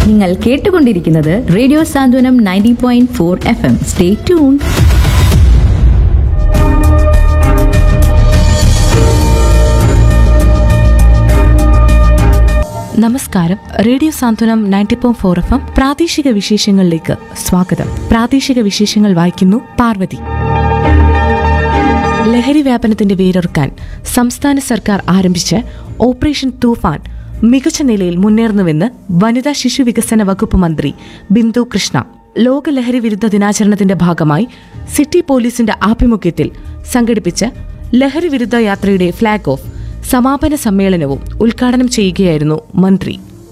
നിങ്ങൾ കേട്ടുകൊണ്ടിരിക്കുന്നത് radio Santhwanam ninety point four F M stay tune നമസ്കാരം radio Santhwanam ninety point four F M പ്രാദേശിക വിശേഷങ്ങളിലേക്ക് സ്വാഗതം പ്രാദേശിക വിശേഷങ്ങൾ വായിക്കുന്നു പാർവതി ലഹരി വ്യാപനത്തിന്റെ വേരൊറുക്കാൻ സംസ്ഥാന സർക്കാർ ആരംഭിച്ച ഓപ്പറേഷൻ തൂഫാൻ മികച്ച നിലയിൽ മുന്നേറുന്നുവെന്ന് വനിതാ ശിശു വികസന വകുപ്പ് മന്ത്രി ബിന്ദു കൃഷ്ണ ലോക ലഹരി വിരുദ്ധ ദിനാചരണത്തിന്റെ ഭാഗമായി സിറ്റി പോലീസിന്റെ ആഭിമുഖ്യത്തിൽ സംഘടിപ്പിച്ച ലഹരി വിരുദ്ധ യാത്രയുടെ ഫ്ളാഗ് ഓഫ് സമാപന സമ്മേളനവും ഉദ്ഘാടനം ചെയ്യുകയായിരുന്നു മന്ത്രി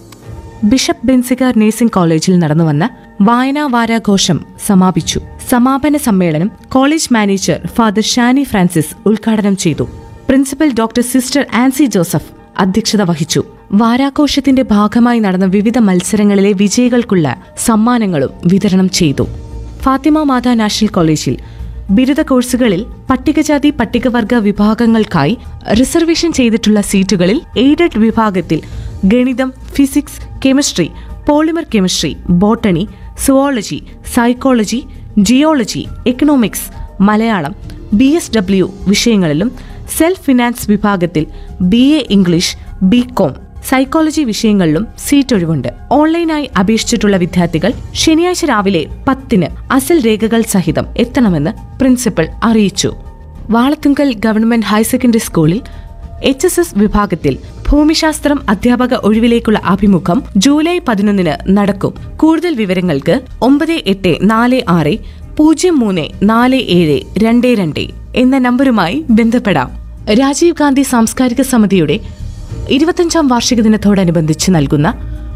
ബിഷപ്പ് ബെൻസിഗാർ നഴ്സിംഗ് കോളേജിൽ നടന്നുവന്ന വായനാ വാരാഘോഷം സമാപിച്ചു സമാപന സമ്മേളനം college manager father Shani Francis ഉദ്ഘാടനം ചെയ്തു principal doctor sister Ancy Joseph അധ്യക്ഷത വഹിച്ചു വാരാഘോഷത്തിന്റെ ഭാഗമായി നടന്ന വിവിധ മത്സരങ്ങളിലെ വിജയികൾക്കുള്ള സമ്മാനങ്ങളും വിതരണം ചെയ്തു ഫാത്തിമ മാതാ നാഷണൽ കോളേജിൽ ബിരുദ കോഴ്സുകളിൽ പട്ടികജാതി പട്ടികവർഗ വിഭാഗങ്ങൾക്കായി റിസർവേഷൻ ചെയ്തിട്ടുള്ള സീറ്റുകളിൽ എയ്ഡഡ് വിഭാഗത്തിൽ ഗണിതം physics chemistry polymer chemistry botany zoology psychology geology economics Malayalam B S W വിഷയങ്ങളിലും സെൽഫ് ഫിനാൻസ് വിഭാഗത്തിൽ B A English B Com psychology വിഷയങ്ങളിലും സീറ്റ് ഒഴിവുണ്ട് ഓൺലൈനായി അപേക്ഷിച്ചിട്ടുള്ള വിദ്യാർത്ഥികൾ ശനിയാഴ്ച രാവിലെ പത്തിന് അസൽ രേഖകൾ സഹിതം എത്തണമെന്ന് പ്രിൻസിപ്പൽ അറിയിച്ചു വാളത്തുങ്കൽ ഗവൺമെന്റ് ഹയർ സെക്കൻഡറി സ്കൂളിൽ എച്ച് എസ് എസ് വിഭാഗത്തിൽ ഭൂമിശാസ്ത്രം അധ്യാപക ഒഴിവിലേക്കുള്ള അഭിമുഖം ജൂലൈ പതിനൊന്നിന് നടക്കും കൂടുതൽ വിവരങ്ങൾക്ക് ഒമ്പത് എട്ട് നാല് ആറ് പൂജ്യം മൂന്ന് നാല് ഏഴ് രണ്ട് രണ്ട് എന്ന നമ്പറുമായി ബന്ധപ്പെടാം രാജീവ് ഗാന്ധി സാംസ്കാരിക സമിതിയുടെ ഇരുപത്തഞ്ചാം വാർഷിക ദിനത്തോടനുബന്ധിച്ച് നൽകുന്ന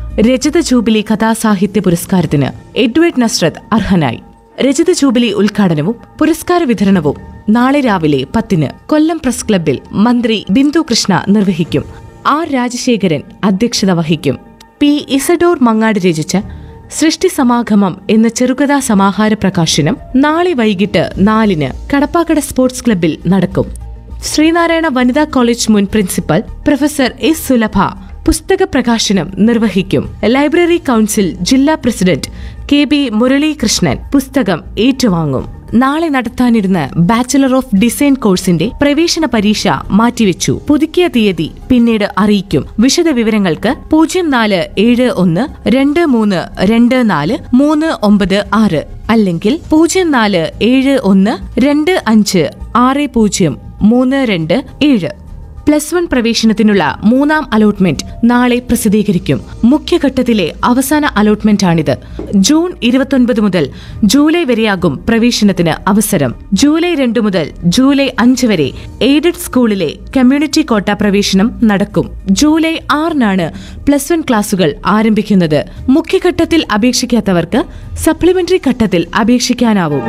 രജത ജൂബിലി കഥാസാഹിത്യ പുരസ്കാരത്തിന് എഡ്വേർഡ് നസ്രത്ത് അർഹനായി രജത ജൂബിലി ഉദ്ഘാടനവും പുരസ്കാര വിതരണവും നാളെ രാവിലെ പത്തിന് കൊല്ലം പ്രസ് ക്ലബ്ബിൽ മന്ത്രി ബിന്ദു കൃഷ്ണ നിർവഹിക്കും ആർ രാജശേഖരൻ അധ്യക്ഷത വഹിക്കും പി ഇസഡോർ മങ്ങാട് രചിച്ച സൃഷ്ടി സമാഗമം എന്ന ചെറുകഥാ സമാഹാര പ്രകാശനം നാളെ വൈകിട്ട് നാലിന് കടപ്പാക്കട സ്പോർട്സ് ക്ലബ്ബിൽ നടക്കും ശ്രീനാരായണ വനിതാ കോളേജ് മുൻ പ്രിൻസിപ്പൽ പ്രൊഫസർ എസ് സുലഭ പുസ്തക പ്രകാശനം നിർവഹിക്കും ലൈബ്രറി കൗൺസിൽ ജില്ലാ പ്രസിഡന്റ് കെ ബി മുരളീകൃഷ്ണൻ പുസ്തകം ഏറ്റുവാങ്ങും നാളെ നടത്താനിരുന്ന ബാച്ചലർ ഓഫ് ഡിസൈൻ കോഴ്സിന്റെ പ്രവേശന പരീക്ഷ മാറ്റിവെച്ചു പുതുക്കിയ തീയതി പിന്നീട് അറിയിക്കും വിശദ വിവരങ്ങൾക്ക് പൂജ്യം നാല് ഏഴ് ഒന്ന് രണ്ട് മൂന്ന് രണ്ട് നാല് മൂന്ന് ഒമ്പത് ആറ് അല്ലെങ്കിൽ പൂജ്യം നാല് ഏഴ് ഒന്ന് രണ്ട് അഞ്ച് ആറ് പൂജ്യം മൂന്ന് രണ്ട് ഏഴ് പ്ലസ് വൺ പ്രവേശനത്തിനുള്ള മൂന്നാം അലോട്ട്മെന്റ് നാളെ പ്രസിദ്ധീകരിക്കും മുഖ്യഘട്ടത്തിലെ അവസാന അലോട്ട്മെന്റാണിത് ജൂൺ ഇരുപത്തൊൻപത് മുതൽ ജൂലൈ വരെയാകും പ്രവേശനത്തിന് അവസരം ജൂലൈ രണ്ട് മുതൽ ജൂലൈ അഞ്ച് വരെ എയ്ഡഡ് സ്കൂളിലെ കമ്മ്യൂണിറ്റി കോട്ട പ്രവേശനം നടക്കും ജൂലൈ ആറിനാണ് പ്ലസ് വൺ ക്ലാസുകൾ ആരംഭിക്കുന്നത് മുഖ്യഘട്ടത്തിൽ അപേക്ഷിക്കാത്തവർക്ക് സപ്ലിമെന്ററി ഘട്ടത്തിൽ അപേക്ഷിക്കാനാവും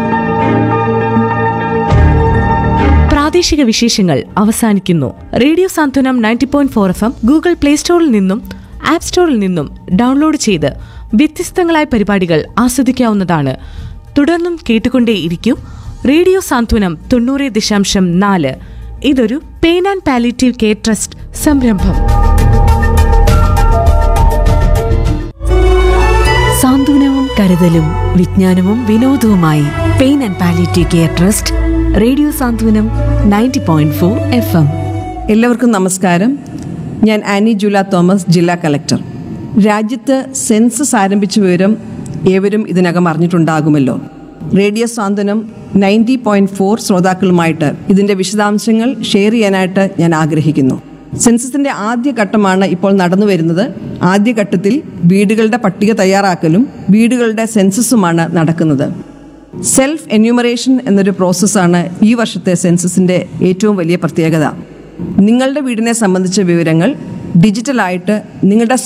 പ്രാദേശിക വിശേഷങ്ങൾ അവസാനിക്കുന്നു radio Santhwanam ninety point four F M Google play സ്റ്റോറിൽ നിന്നും ആപ്പ് സ്റ്റോറിൽ നിന്നും ഡൗൺലോഡ് ചെയ്ത് വ്യത്യസ്തങ്ങളായ പരിപാടികൾ ആസ്വദിക്കാവുന്നതാണ് തുടർന്നും കേട്ടുകൊണ്ടേയിരിക്കൂ റേഡിയോ സാന്ത്വനം തൊണ്ണൂറ് ദശാംശം നാല് ഇതൊരു pain and palliative care trust സംരംഭം സാന്ത്വനവും കരുതലും വിജ്ഞാനവും വിനോദവുമായി pain and palliative care trust radio Santhwanam ninety point four F M എല്ലാവർക്കും നമസ്കാരം ഞാൻ ആനി ജൂല തോമസ് ജില്ലാ കലക്ടർ രാജ്യത്ത് സെൻസസ് ആരംഭിച്ച വിവരം ഏവരും ഇതിനകം അറിഞ്ഞിട്ടുണ്ടാകുമല്ലോ radio Santhwanam ninety point four ശ്രോതാക്കളുമായിട്ട് ഇതിൻ്റെ വിശദാംശങ്ങൾ ഷെയർ ചെയ്യാനായിട്ട് ഞാൻ ആഗ്രഹിക്കുന്നു സെൻസസിൻ്റെ ആദ്യ ഘട്ടമാണ് ഇപ്പോൾ നടന്നു വരുന്നത് ആദ്യ ഘട്ടത്തിൽ വീടുകളുടെ പട്ടിക തയ്യാറാക്കലും വീടുകളുടെ സെൻസസുമാണ് നടക്കുന്നത് സെൽഫ് എന്യൂമറേഷൻ എന്നൊരു പ്രോസസ്സാണ് ഈ വർഷത്തെ സെൻസസിൻ്റെ ഏറ്റവും വലിയ പ്രത്യേകത നിങ്ങളുടെ വീടിനെ സംബന്ധിച്ച വിവരങ്ങൾ ഡിജിറ്റലായിട്ട് നിങ്ങളുടെ